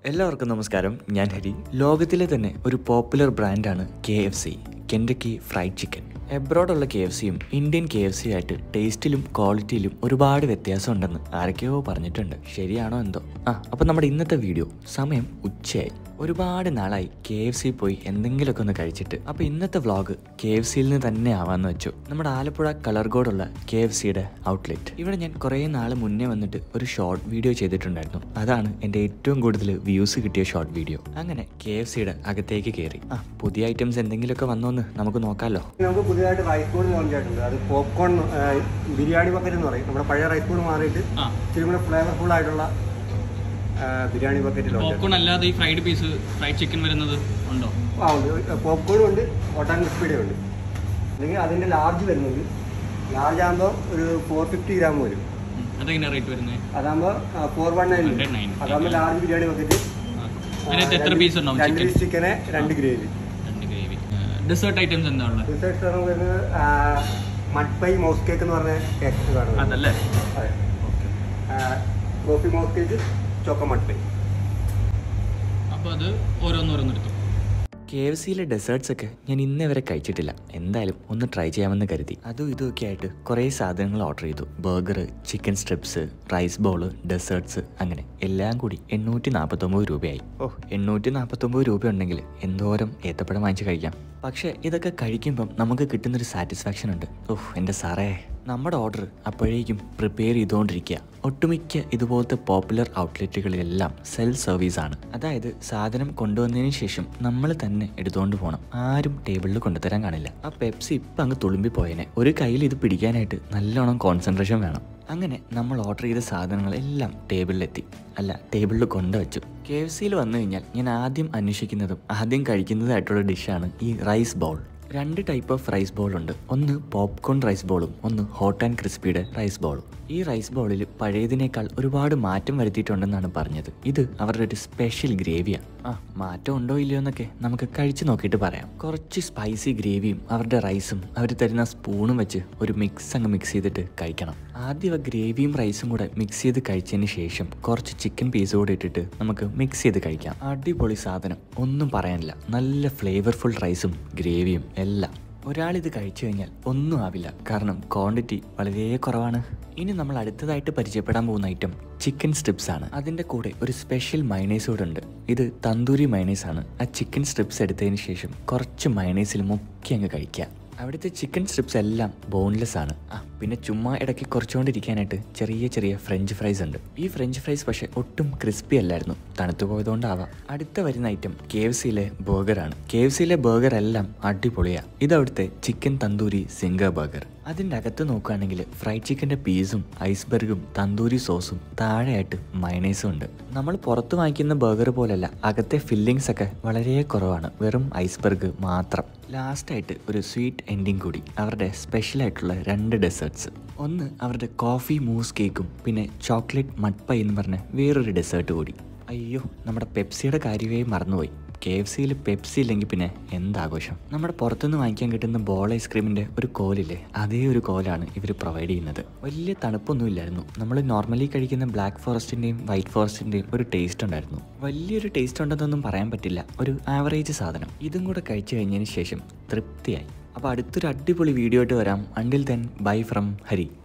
എല്ലാവർക്കും നമസ്കാരം ഞാൻ ഹരി ലോകത്തിലെ തന്നെ ഒരു പോപ്പുലർ ബ്രാൻഡാണ് K F C Kentucky fried chicken എബ്രോഡുള്ള കെ എഫ് സിയും ഇന്ത്യൻ കെ എഫ് സി ആയിട്ട് ടേസ്റ്റിലും ക്വാളിറ്റിയിലും ഒരുപാട് വ്യത്യാസമുണ്ടെന്ന് ആരൊക്കെയോ പറഞ്ഞിട്ടുണ്ട് ശരിയാണോ എന്തോ ആ അപ്പം നമ്മുടെ ഇന്നത്തെ വീഡിയോ സമയം ഉച്ചയായി ഒരുപാട് നാളായി കെ എഫ് സി പോയി എന്തെങ്കിലുമൊക്കെ ഒന്ന് കഴിച്ചിട്ട് അപ്പോൾ ഇന്നത്തെ വ്ളോഗ് കെ എഫ് സിയിൽ നിന്ന് തന്നെ ആവാന്ന് വെച്ചു നമ്മുടെ ആലപ്പുഴ കളർകോടുള്ള കെ എഫ് സിയുടെ ഔട്ട്ലെറ്റ് ഇവിടെ ഞാൻ കുറേ നാൾ മുന്നേ വന്നിട്ട് ഒരു ഷോർട്ട് വീഡിയോ ചെയ്തിട്ടുണ്ടായിരുന്നു അതാണ് എൻ്റെ ഏറ്റവും കൂടുതൽ വ്യൂസ് കിട്ടിയ ഷോർട്ട് വീഡിയോ അങ്ങനെ കെ എഫ് സിയുടെ അകത്തേക്ക് കയറി ആ പുതിയ ഐറ്റംസ് എന്തെങ്കിലുമൊക്കെ വന്നോന്ന് നമുക്ക് നോക്കാമല്ലോ നമുക്ക് പുതിയതായിട്ട് റൈസ് ബോൾ ലോഞ്ച് ആയിട്ടുണ്ട് അത് പോപ്കോൺ ബിരിയാണി ബക്കറ്റ് എന്ന് പറയും നമ്മുടെ പഴയ റൈസ് ബോൾ മാറിയിട്ട് ആ ഇച്ചിരി കൂടെ ഫ്ലേവർഫുൾ ആയിട്ടുള്ള ആ, ബിരിയാണി ബക്കറ്റ് ലോഞ്ച് പോപ്കോൺ അല്ലാതെ ഈ ഫ്രൈഡ് പീസ് ഫ്രൈഡ് ചിക്കൻ വരുന്നത് ഉണ്ടോ ആ ഉണ്ട് പോപ്കോണും ഉണ്ട് ഹോട്ട് ആൻഡ് ക്രിസ്പിയുടെ ഉണ്ട് അല്ലെങ്കിൽ അതിൻ്റെ ലാർജ് വരുന്നുണ്ട് ലാർജ് ആകുമ്പോൾ ഒരു ഫോർ ഫിഫ്റ്റി ഗ്രാം വരും ഉം. അതെങ്ങനെയാ റേറ്റ് വരുന്നത് അതാകുമ്പോൾ ഫോർ വൺ നയൻ 109. അതാകുമ്പോൾ ലാർജ് ബിരിയാണി ബക്കറ്റ് അതിനകത്ത് എത്ര പീസ് ഉണ്ടാവും രണ്ട് ചിക്കൻ പീസ് ചിക്കന് രണ്ട് ഗ്രേവി രണ്ട് ഗ്രേവി ഡെസേർട്ട് ഐറ്റംസ് എന്താ ഉള്ളത് റിസൾട്ട് നമുക്ക് വരുന്നത് മഡ് പൈ മൗസ് കേക്ക് എന്ന് പറഞ്ഞ കേക്ക് കാണുന്നത് അതല്ലേ അതെ coffee mousse cake choco mud pie അപ്പോൾ അത് ഓരോന്നോരോന്ന് എടുത്തു കെ എഫ് സിയിലെ ഡെസേർട്സ് ഒക്കെ ഞാൻ ഇന്നേ വരെ കഴിച്ചിട്ടില്ല എന്തായാലും ഒന്ന് ട്രൈ ചെയ്യാമെന്ന് കരുതി അതും ഇതുമൊക്കെ ആയിട്ട് കുറേ സാധനങ്ങൾ ഓർഡർ ചെയ്തു burger chicken strips rice ball desserts അങ്ങനെ എല്ലാം കൂടി എണ്ണൂറ്റി നാൽപ്പത്തൊമ്പത് രൂപയായി ഓ എണ്ണൂറ്റി നാൽപ്പത്തൊമ്പത് രൂപ ഉണ്ടെങ്കിൽ എന്തോരം ഏത്തപ്പഴം വാങ്ങിച്ച് കഴിക്കാം പക്ഷേ ഇതൊക്കെ കഴിക്കുമ്പം നമുക്ക് കിട്ടുന്നൊരു സാറ്റിസ്ഫാക്ഷൻ ഉണ്ട് ഓഹ് എൻ്റെ സാറേ നമ്മുടെ ഓർഡർ അപ്പോഴേക്കും പ്രിപ്പയർ ചെയ്തുകൊണ്ടിരിക്കുക ഒട്ടുമിക്ക ഇതുപോലത്തെ പോപ്പുലർ ഔട്ട്ലെറ്റുകളിലെല്ലാം സെൽഫ് സർവീസ് ആണ് അതായത് സാധനം കൊണ്ടുവന്നതിന് ശേഷം നമ്മൾ തന്നെ എടുത്തുകൊണ്ട് പോകണം ആരും ടേബിളിൽ കൊണ്ടുതരാൻ കാണില്ല ആ പെപ്സി ഇപ്പം അങ്ങ് തുളുമ്പി പോയനെ ഒരു കയ്യിൽ ഇത് പിടിക്കാനായിട്ട് നല്ലോണം കോൺസെൻട്രേഷൻ വേണം അങ്ങനെ നമ്മൾ ഓർഡർ ചെയ്ത സാധനങ്ങളെല്ലാം ടേബിളിലെത്തി അല്ല ടേബിളിൽ കൊണ്ടുവച്ചു കെ എഫ് സിയിൽ വന്നു കഴിഞ്ഞാൽ ഞാൻ ആദ്യം അന്വേഷിക്കുന്നതും ആദ്യം കഴിക്കുന്നതായിട്ടുള്ള ഡിഷാണ് ഈ റൈസ് ബൗൾ രണ്ട് ടൈപ്പ് ഓഫ് റൈസ് ബോൾ ഉണ്ട് ഒന്ന് പോപ്കോൺ റൈസ് ബോളും ഒന്ന് ഹോട്ട് ആൻഡ് ക്രിസ്പിയുടെ റൈസ് ബോളും ഈ റൈസ് ബോളിൽ പഴയതിനേക്കാൾ ഒരുപാട് മാറ്റം വരുത്തിയിട്ടുണ്ടെന്നാണ് പറഞ്ഞത് ഇത് അവരുടെ ഒരു സ്പെഷ്യൽ ഗ്രേവിയാണ് ആ മാറ്റം ഉണ്ടോ ഇല്ലയോ എന്നൊക്കെ നമുക്ക് കഴിച്ചു നോക്കിയിട്ട് പറയാം കുറച്ച് സ്പൈസി ഗ്രേവിയും അവരുടെ റൈസും അവർ തരുന്ന സ്പൂണും വെച്ച് ഒരു മിക്സ് അങ്ങ് മിക്സ് ചെയ്തിട്ട് കഴിക്കണം ആദ്യം ആ ഗ്രേവിയും റൈസും കൂടെ മിക്സ് ചെയ്ത് കഴിച്ചതിന് ശേഷം കുറച്ച് ചിക്കൻ പീസ് കൂടെ ഇട്ടിട്ട് നമുക്ക് മിക്സ് ചെയ്ത് കഴിക്കാം അടിപൊളി സാധനം ഒന്നും പറയാനില്ല നല്ല ഫ്ലേവർഫുൾ റൈസും ഗ്രേവിയും എല്ലാം ഒരാളിത് കഴിച്ചു കഴിഞ്ഞാൽ ഒന്നും ആവില്ല കാരണം ക്വാണ്ടിറ്റി വളരെ കുറവാണ് ഇനി നമ്മൾ അടുത്തതായിട്ട് പരിചയപ്പെടാൻ പോകുന്ന ഐറ്റം ചിക്കൻ സ്ട്രിപ്സ് ആണ് അതിൻ്റെ കൂടെ ഒരു സ്പെഷ്യൽ മൈനേസ് കൂടെ ഉണ്ട് ഇത് തന്തൂരി മൈനേസ് ആണ് ആ ചിക്കൻ സ്ട്രിപ്സ് എടുത്തതിന് ശേഷം കുറച്ച് മൈനേസിൽ മുക്കി അങ്ങ് കഴിക്കുക അവിടുത്തെ ചിക്കൻ സ്ട്രിപ്സ് എല്ലാം ബോൺലെസ് ആണ് ആ പിന്നെ ചുമ്മാ ഇടയ്ക്ക് കുറച്ചുകൊണ്ടിരിക്കാനായിട്ട് ചെറിയ ചെറിയ ഫ്രഞ്ച് ഫ്രൈസ് ഉണ്ട് ഈ ഫ്രഞ്ച് ഫ്രൈസ് പക്ഷേ ഒട്ടും ക്രിസ്പി അല്ലായിരുന്നു തണുത്തു പോയതുകൊണ്ടാവാം അടുത്ത വരുന്ന ഐറ്റം കെ എഫ് സിയിലെ ബർഗറാണ് കെ എഫ് സിയിലെ ബർഗർ എല്ലാം അടിപൊളിയാണ് ഇത് അവിടുത്തെ ചിക്കൻ തന്തൂരി സിംഗർ ബർഗർ അതിൻ്റെ അകത്ത് നോക്കുകയാണെങ്കിൽ ഫ്രൈഡ് ചിക്കൻ്റെ പീസും ഐസ്ബർഗും തന്തൂരി സോസും താഴെയായിട്ട് മയണൈസും ഉണ്ട് നമ്മൾ പുറത്ത് വാങ്ങിക്കുന്ന ബർഗർ പോലല്ല അകത്തെ ഫില്ലിങ്സ് ഒക്കെ വളരെ കുറവാണ് വെറും ഐസ്ബർഗ് മാത്രം ലാസ്റ്റായിട്ട് ഒരു സ്വീറ്റ് എൻഡിങ് കൂടി അവരുടെ സ്പെഷ്യൽ ആയിട്ടുള്ള രണ്ട് ഡെസേർട്സ് ഒന്ന് അവരുടെ കോഫി മൂസ് കേക്കും പിന്നെ ചോക്ലേറ്റ് മഡ് പൈ എന്ന് പറഞ്ഞ വേറൊരു ഡെസേർട്ട് കൂടി അയ്യോ നമ്മുടെ പെപ്സിയുടെ കാര്യമേ മറന്നുപോയി കെ എഫ് സിയിൽ പെപ്സി ഇല്ലെങ്കിൽ പിന്നെ എന്താഘോഷം നമ്മുടെ പുറത്തുനിന്ന് വാങ്ങിക്കാൻ കിട്ടുന്ന ബോൾ ഐസ്ക്രീമിൻ്റെ ഒരു കോലില്ലേ അതേ ഒരു കോലാണ് ഇവർ പ്രൊവൈഡ് ചെയ്യുന്നത് വലിയ തണുപ്പൊന്നും ഇല്ലായിരുന്നു നമ്മൾ നോർമലി കഴിക്കുന്ന ബ്ലാക്ക് ഫോറസ്റ്റിൻ്റെയും വൈറ്റ് ഫോറസ്റ്റിൻ്റെയും ഒരു ടേസ്റ്റ് ഉണ്ടായിരുന്നു വലിയൊരു ടേസ്റ്റ് ഉണ്ടെന്നൊന്നും പറയാൻ പറ്റില്ല ഒരു ആവറേജ് സാധനം ഇതും കൂടെ കഴിച്ചു കഴിഞ്ഞതിന് ശേഷം തൃപ്തിയായി അപ്പോൾ അടുത്തൊരു അടിപൊളി വീഡിയോ ആയിട്ട് വരാം until then bye from Hari